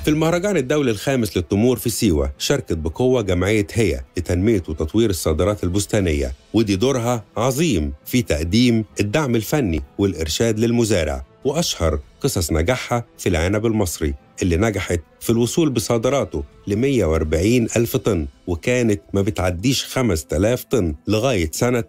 في المهرجان الدولي الخامس للتمور في سيوة شاركت بقوة جمعية هي لتنمية وتطوير الصادرات البستانية ودي دورها عظيم في تقديم الدعم الفني والإرشاد للمزارع وأشهر قصص نجاحها في العنب المصري اللي نجحت في الوصول بصادراته ل 140 ألف طن وكانت ما بتعديش 5000 طن لغاية سنة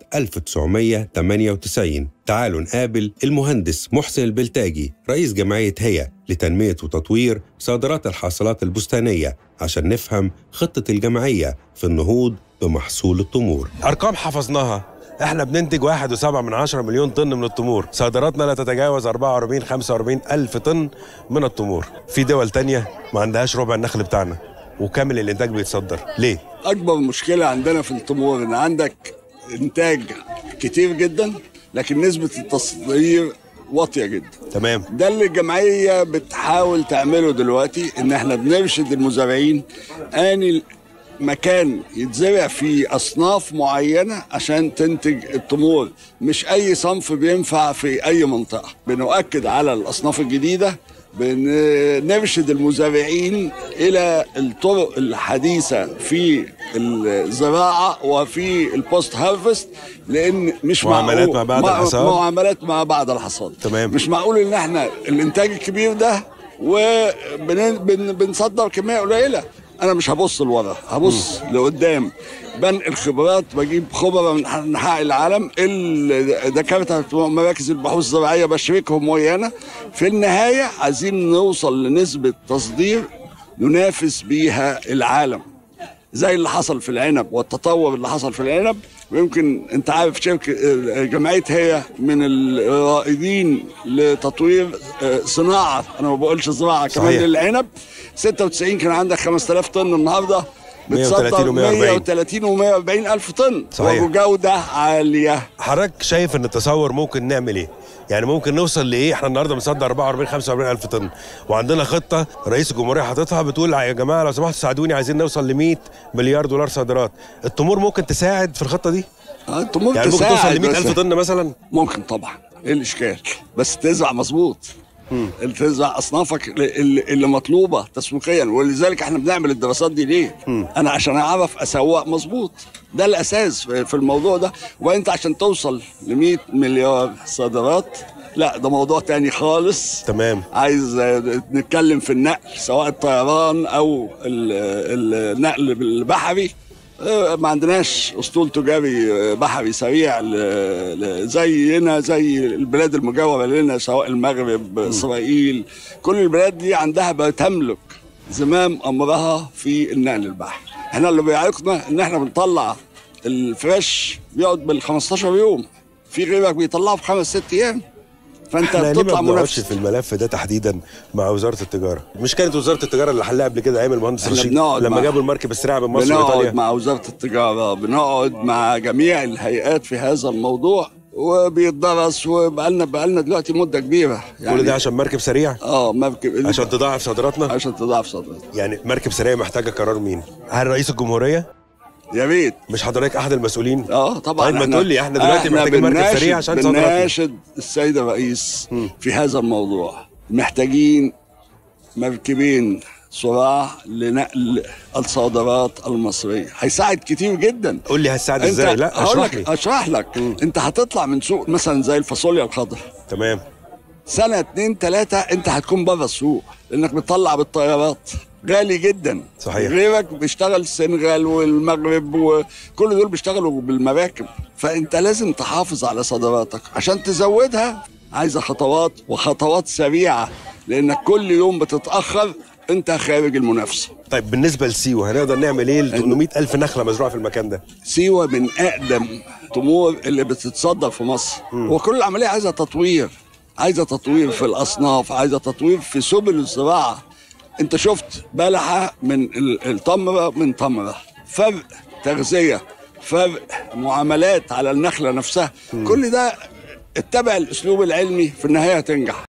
1998 تعالوا نقابل المهندس محسن البلتاجي رئيس جمعية هي لتنمية وتطوير صادرات الحاصلات البستانية عشان نفهم خطة الجمعية في النهوض بمحصول التمور ارقام حفظناها احنا بننتج واحد وسبعة من عشرة مليون طن من التمور صادراتنا لا تتجاوز 44 45 ألف طن من التمور في دول تانية ما عندهاش ربع النخل بتاعنا وكامل الإنتاج بيتصدر ليه؟ اكبر مشكله عندنا في التمور ان عندك انتاج كتير جدا لكن نسبه التصدير واطيه جدا تمام ده اللي الجمعيه بتحاول تعمله دلوقتي ان احنا بنرشد المزارعين اني مكان يتزرع فيه اصناف معينه عشان تنتج التمور مش اي صنف بينفع في اي منطقه بنؤكد على الاصناف الجديده بنرشد المزارعين الى الطرق الحديثه في الزراعه وفي البوست هارفست لان مش معاملات معقول- ما بعد مع- الحصاد. معاملات ما بعد الحصاد تمام. مش معقول ان احنا الانتاج الكبير ده وبنصدر كميه قليله انا مش هبص لورا هبص لقدام بنقل خبرات بجيب خبراء من انحاء العالم الدكاتره بتوع مراكز البحوث الزراعيه بشركهم ويانا في النهايه عايزين نوصل لنسبه تصدير ننافس بيها العالم زي اللي حصل في العنب والتطور اللي حصل في العنب ويمكن انت عارف شركه آه، جمعيه هي من الرائدين لتطوير آه، صناعه انا ما بقولش زراعه كمان صحيح. للعنب 96 كان عندك 5000 طن النهارده 130 بتصدر و140. 130 و140 الف طن صحيح. وجوده عاليه حضرتك شايف ان التصور ممكن نعمل ايه؟ يعني ممكن نوصل لايه؟ احنا النهارده بنصدر 44 45 الف طن وعندنا خطه رئيس الجمهوريه حاططها بتقول يا جماعه لو سمحتوا ساعدوني عايزين نوصل ل 100 مليار دولار صادرات التمور ممكن تساعد في الخطه دي؟ آه، انت ممكن يعني ممكن توصل تساعد ل 100 بس- الف طن مثلا؟ ممكن طبعا ايه الاشكال بس تزرع مظبوط تزرع اصنافك اللي, اللي مطلوبه تسويقيا ولذلك احنا بنعمل الدراسات دي ليه؟ انا عشان اعرف اسوق مظبوط ده الاساس في في الموضوع ده وانت عشان توصل ل 100 مليار صادرات لا ده موضوع تاني خالص تمام عايز آه، نتكلم في النقل سواء الطيران او ال- النقل البحري آه، ما عندناش اسطول تجاري آه، بحري سريع ل- ل- زينا زي البلاد المجاوره لنا سواء المغرب اسرائيل كل البلاد دي عندها بتملك زمام امرها في النقل البحري احنا اللي بيعيقنا ان احنا بنطلع الفريش بيقعد بال 15 يوم في غيرك بيطلعه في خمس ست ايام فانت احنا ليه ما بتطلع بنقعدش منافس في الملف ده تحديدا مع وزاره التجاره؟ مش كانت وزاره التجاره اللي حلها قبل كده ايام المهندس احنا رشيد بنقعد لما مع- جابوا المركب السريعه من مصر بنقعد وايطاليا مع وزارة التجارة بنقعد مع جميع الهيئات في هذا الموضوع وبيتدرس وبقالنا بقالنا دلوقتي مدة كبيرة كل ده عشان مركب سريع اه مركب عشان تضاعف صادراتنا عشان تضاعف صدرك يعني مركب سريع محتاجه قرار مين؟ هل رئيس الجمهوريه؟ يا ريت مش حضرتك احد المسؤولين؟ اه طبعا طيب ما احنا- تقول لي احنا دلوقتي محتاجين مركب بنناشد- سريع عشان صادراتنا بنناشد السيد الرئيس في هذا الموضوع محتاجين مركبين صراع لنقل الصادرات المصرية هيساعد كتير جدا قول لي هتساعد انت ازاي؟ لا هقول اشرح لك لي اشرح لك انت هتطلع من سوق مثلا زي الفاصوليا الخضراء تمام سنه اتنين تلاته انت هتكون بره السوق لانك بتطلع بالطيارات غالي جدا صحيح. غيرك بيشتغل السنغال والمغرب وكل دول بيشتغلوا بالمراكب فانت لازم تحافظ على صادراتك عشان تزودها عايزه خطوات وخطوات سريعه لانك كل يوم بتتاخر انت خارج المنافسه طيب بالنسبه لسيوه هنقدر نعمل ايه ل 800 الف نخله مزروعه في المكان ده؟ سيوة من أقدم تمور اللي بتتصدر في مصر وكل العملية عايزة تطوير عايزة تطوير في الأصناف عايزة تطوير في سبل الزراعة أنت شفت بلحة من ال- التمرة من تمرة فرق تغذية فرق معاملات على النخلة نفسها كل ده اتبع الأسلوب العلمي في النهاية تنجح